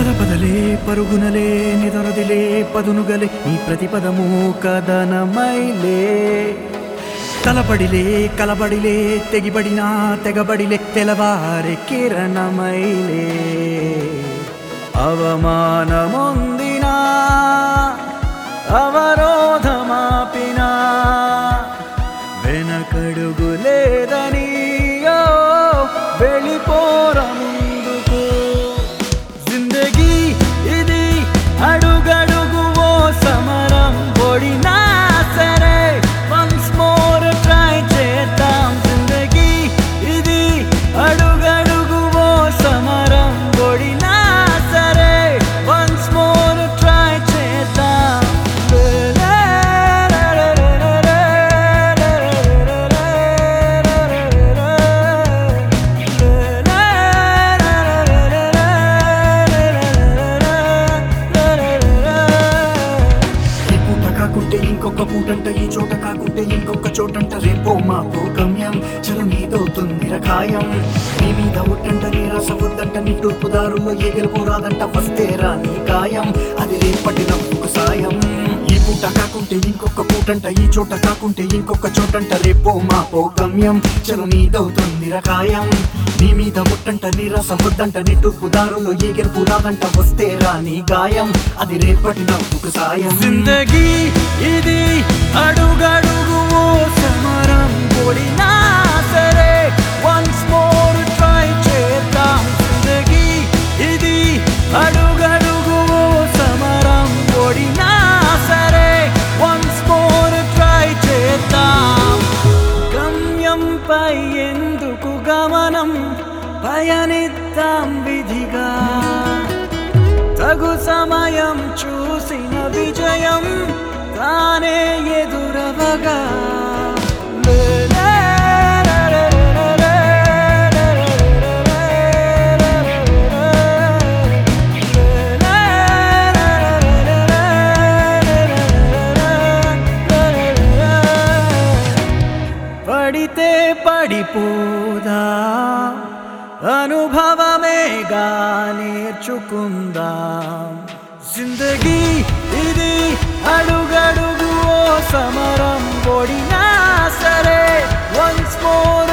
పదపదలే పరుగునలే నిదొరదిలే పదునుగలే నీ ప్రతిపదము కదనమైలే తలపడిలే కలబడిలే తెగిబడినా తెగబడిలే తెలవారే కిరణమైలే అవమానముందినా అవరోధమాపినా వెనకడుగు లేదని ఓ వెళ్ళిపోర ముందుకు జిందగీ ఇది అడుగడుగు ఓ సమరం పొడినా సరే వన్స్ మోర్ ట్రై చేద్దాం జిందగీ ఇది అడుగడుగు ఓ సమరం పొడినా సరే వన్స్ మోర్ ట్రై చేద్దాం ఈ పూట కాకుంటే ఇంకొక పూటంట ఈ చోట కాకుంటే ఇంకొక చోటంట రేపో మాపో గమ్యం చలు నీదవుతుంది రకాయం నీ మీద ఒట్టంట నీ రస వద్దంట నీ తూర్పు దారుల్లో ఏ గెలుపు రాదంట వస్తే రా నీ గాయం అది రేపటి నవ్వుకు సాయం ఈ పూట కాకుంటే ఇంకొక పూటంట ఈ చోట కాకుంటే ఇంకొక చోటంట రేపో మాపో గమ్యం చలు నీదవుతుంది రకాయం నీ మీద ఒట్టంట నీ రస వద్దంట నీ తూర్పు దారుల్లో ఏ గెలుపు రాదంట వస్తే రా నీ గాయం అది రేపటి నవ్వుకు సాయం జిందగీ ఇది అడుగడుగు ఓ సమరం కొడినా సరే వన్స్ మోర్ ట్రై చేద్దాం జిందగీ ఇది అడుగడుగు ఓ సమరం కొడినా సరే వన్స్ మోర్ ట్రై చేద్దాం గమ్యంపై ఎందుకు గమనం పయనిద్దాం విధిగా తగు సమయం చూసిన విజయం తానే ఎదురవగా పడితే పడిపోదా అనుభవమేగా నేర్చుకుందాం జిందగీ ఇది అడుగడుగు ఓ సమరం పొడినా సరే వన్స్ మోర్